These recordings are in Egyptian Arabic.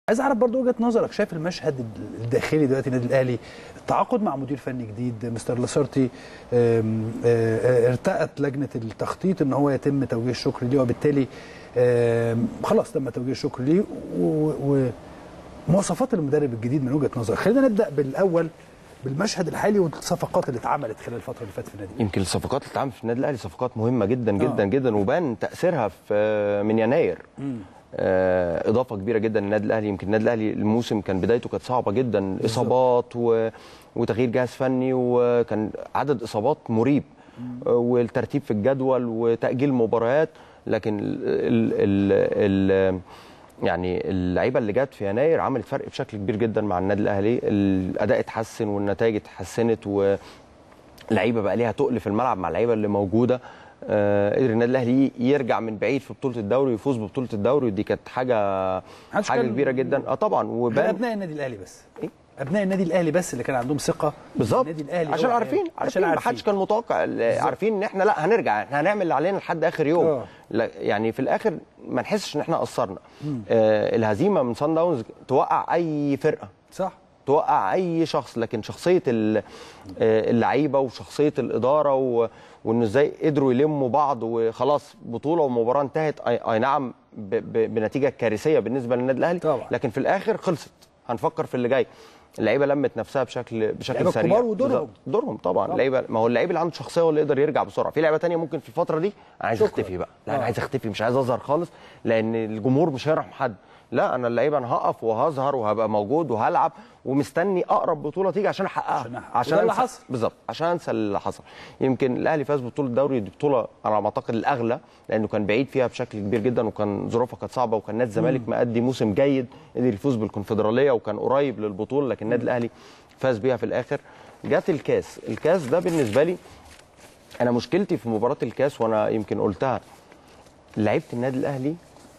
عايز اعرف برضو وجهه نظرك شايف المشهد الداخلي دلوقتي النادي الاهلي التعاقد مع مدير فني جديد مستر لاسارتي آم، آه، آه، ارتأت لجنه التخطيط ان هو يتم توجيه الشكر ليه وبالتالي آم، خلاص تم توجيه الشكر ليه و- ومواصفات المدرب الجديد من وجهه نظرك خلينا نبدا بالاول بالمشهد الحالي والصفقات اللي اتعملت خلال الفتره اللي فاتت في النادي يمكن الصفقات اللي اتعملت في النادي الاهلي صفقات مهمه جدا جدا جدا وبان تاثيرها في من يناير آه، اضافه كبيره جدا للنادي الاهلي يمكن النادي الاهلي الموسم كان بدايته كانت صعبه جدا اصابات و... وتغيير جهاز فني وكان عدد اصابات مريب آه، والترتيب في الجدول وتاجيل مباريات لكن ال... ال... ال... يعني اللعيبه اللي جت في يناير عملت فرق بشكل كبير جدا مع النادي الاهلي الاداء اتحسن والنتائج اتحسنت و لعيبه بقى ليها تقل في الملعب مع اللعيبه اللي موجوده آه، قدر النادي الاهلي يرجع من بعيد في بطوله الدوري ويفوز ببطوله الدوري ودي كانت حاجه محدش حاجه كان- كبيره جدا اه طبعا غير وبان ابناء النادي الاهلي بس إيه؟ ابناء النادي الاهلي بس اللي كان عندهم ثقه بالظبط النادي الاهلي عشان هو عارفين عشان عارفين ما حدش كان متوقع عارفين ان احنا لا هنرجع احنا هنعمل اللي علينا لحد اخر يوم آه. لا يعني في الاخر ما نحسش ان احنا قصرنا آه الهزيمه من سان داونز توقع اي فرقه صح توقع اي شخص لكن شخصيه ال- آه، اللعيبه وشخصيه الاداره و- وانه ازاي قدروا يلموا بعض وخلاص بطوله ومباراه انتهت اي, أي نعم ب- ب- بنتيجه كارثيه بالنسبه للنادي الاهلي طبعا. لكن في الاخر خلصت هنفكر في اللي جاي اللعيبه لمت نفسها بشكل بشكل اللعيبة سريع الكبار ودورهم. بالظبط. دورهم طبعا طبعا. اللعيبه ما هو اللعيب اللي عنده شخصيه هو اللي يقدر يرجع بسرعه في لعيبه تانية ممكن في الفتره دي انا عايز شكراً. اختفي بقى لا انا آه. عايز اختفي مش عايز اظهر خالص لان الجمهور مش هيرحم حد لا انا اللعيبه انا هقف وهظهر وهبقى موجود وهلعب ومستني اقرب بطوله تيجي عشان احققها عشان أحقق. وده اللي أنسى- حصل. بالظبط عشان انسى اللي حصل يمكن الاهلي فاز ببطوله الدوري دي بطوله على ما اعتقد الاغلى لانه كان بعيد فيها بشكل كبير جدا وكان ظروفها كانت صعبه وكان نادي الزمالك مأدي موسم جيد قدر يفوز بالكونفدراليه وكان قريب للبطوله لكن النادي الاهلي فاز بيها في الاخر جت الكاس الكاس ده بالنسبه لي انا مشكلتي في مباراه الكاس وانا يمكن قلتها لعيبه النادي الاهلي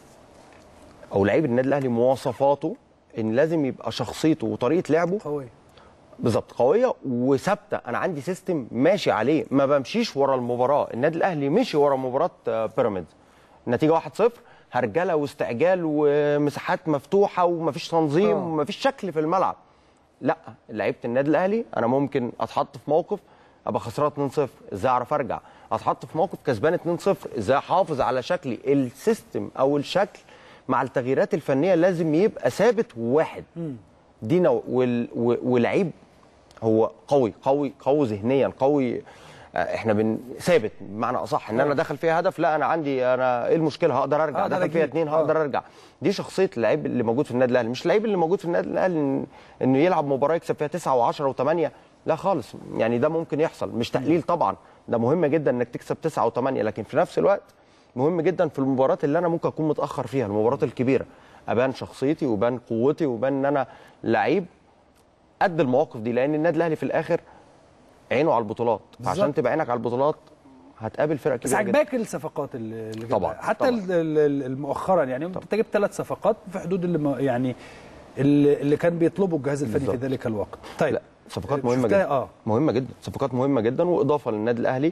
او لعيب النادي الاهلي مواصفاته ان لازم يبقى شخصيته وطريقه لعبه قوي بالظبط قويه وثابته انا عندي سيستم ماشي عليه ما بمشيش ورا المباراه النادي الاهلي مشي ورا مباراه آه، بيراميدز النتيجه 1-0 هرجله واستعجال ومساحات مفتوحه ومفيش تنظيم آه. ومفيش شكل في الملعب لا لعيبه النادي الاهلي انا ممكن اتحط في موقف ابقى خسران 2-0 ازاي اعرف ارجع اتحط في موقف كسبان 2-0 ازاي احافظ على شكلي السيستم او الشكل مع التغييرات الفنيه لازم يبقى ثابت وواحد دي نوع وال- و- ولعيب هو قوي قوي قوي ذهنيا قوي آه، احنا بن ثابت بمعنى اصح ان انا دخل فيها هدف لا انا عندي انا ايه المشكله هقدر ارجع هقدر دخل فيها أجيب. اثنين آه. هقدر ارجع دي شخصيه اللعيب اللي موجود في النادي الاهلي مش اللعيب اللي موجود في النادي الاهلي إن- انه يلعب مباراه يكسب فيها 9 و10 و8 لا خالص يعني ده ممكن يحصل مش تقليل طبعا ده مهم جدا انك تكسب 9 و8 لكن في نفس الوقت مهم جدا في المباريات اللي انا ممكن اكون متاخر فيها المباريات الكبيره ابان شخصيتي وبان قوتي وبان ان انا لعيب قد المواقف دي لان النادي الاهلي في الاخر عينه على البطولات فعشان بالظبط. تبقى عينك على البطولات هتقابل فرق بس كبيره جدا عجباك الصفقات اللي اللي طبعاً، جابها. حتى طبعاً. ال- ال- ال- مؤخرا يعني انت جبت ثلاث صفقات في حدود اللي ما- يعني اللي اللي كان بيطلبه الجهاز الفني في بالظبط. ذلك الوقت طيب لا صفقات آه، مهمه شفتها؟ جدا اه مهمه جدا صفقات مهمه جدا واضافه للنادي الاهلي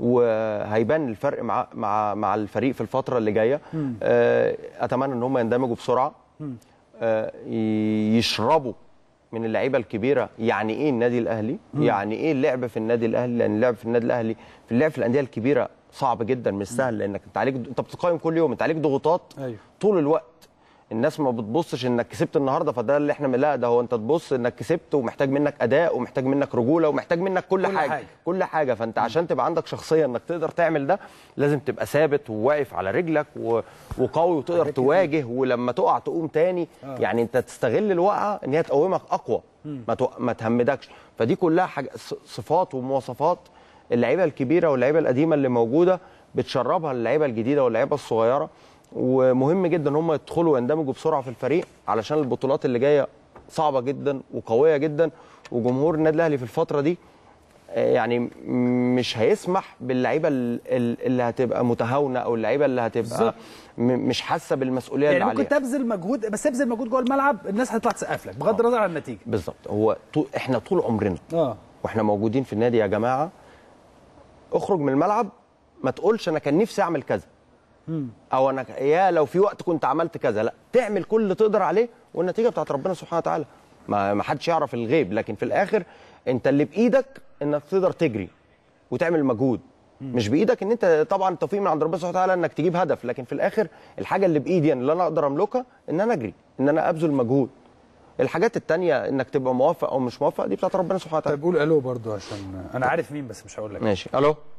وهيبان الفرق مع مع مع الفريق في الفتره اللي جايه آه، اتمنى ان هم يندمجوا بسرعه آه، ي- يشربوا من اللعيبه الكبيره يعني ايه النادي الاهلي يعني ايه اللعب في النادي الاهلي لان اللعب في النادي الاهلي في اللعب في الانديه الكبيره صعب جدا مش سهل لانك انت عليك انت بتقيم كل يوم انت عليك ضغوطات أيوه. طول الوقت الناس ما بتبصش انك كسبت النهارده فده اللي احنا لا ده هو انت تبص انك كسبت ومحتاج منك اداء ومحتاج منك رجوله ومحتاج منك كل, كل حاجة. حاجة. كل حاجه فانت عشان تبقى عندك شخصيه انك تقدر تعمل ده لازم تبقى ثابت وواقف على رجلك و... وقوي وتقدر حاجات كتير. تواجه ولما تقع تقوم تاني آه. يعني انت تستغل الوقعه ان هي تقومك اقوى ما, تو... ما تهمدكش فدي كلها حاجة ص- صفات ومواصفات اللعيبه الكبيره واللعيبه القديمه اللي موجوده بتشربها اللعيبه الجديده واللعيبه الصغيره ومهم جدا ان هم يدخلوا ويندمجوا بسرعه في الفريق علشان البطولات اللي جايه صعبه جدا وقويه جدا وجمهور النادي الاهلي في الفتره دي آه، يعني م- مش هيسمح باللعيبه ال- ال- اللي هتبقى متهاونه او اللعيبه اللي هتبقى بالظبط. م- مش حاسه بالمسؤوليه يعني اللي ممكن عليها تبذل مجهود بس تبذل مجهود جوه الملعب الناس هتطلع تسقف لك بغض النظر عن النتيجه بالظبط هو طول احنا طول عمرنا اه واحنا موجودين في النادي يا جماعه اخرج من الملعب ما تقولش انا كان نفسي اعمل كذا او انا يا لو في وقت كنت عملت كذا لا تعمل كل اللي تقدر عليه والنتيجه بتاعت ربنا سبحانه وتعالى ما ما حدش يعرف الغيب لكن في الاخر انت اللي بايدك انك تقدر تجري وتعمل مجهود مش بايدك ان انت طبعا التوفيق من عند ربنا سبحانه وتعالى انك تجيب هدف لكن في الاخر الحاجه اللي بايدي يعني اللي انا اقدر املكها ان انا اجري ان انا ابذل مجهود الحاجات التانية انك تبقى موفق او مش موفق دي بتاعت ربنا سبحانه وتعالى طيب قول الو برضو عشان انا عارف مين بس مش هقول لك ماشي الو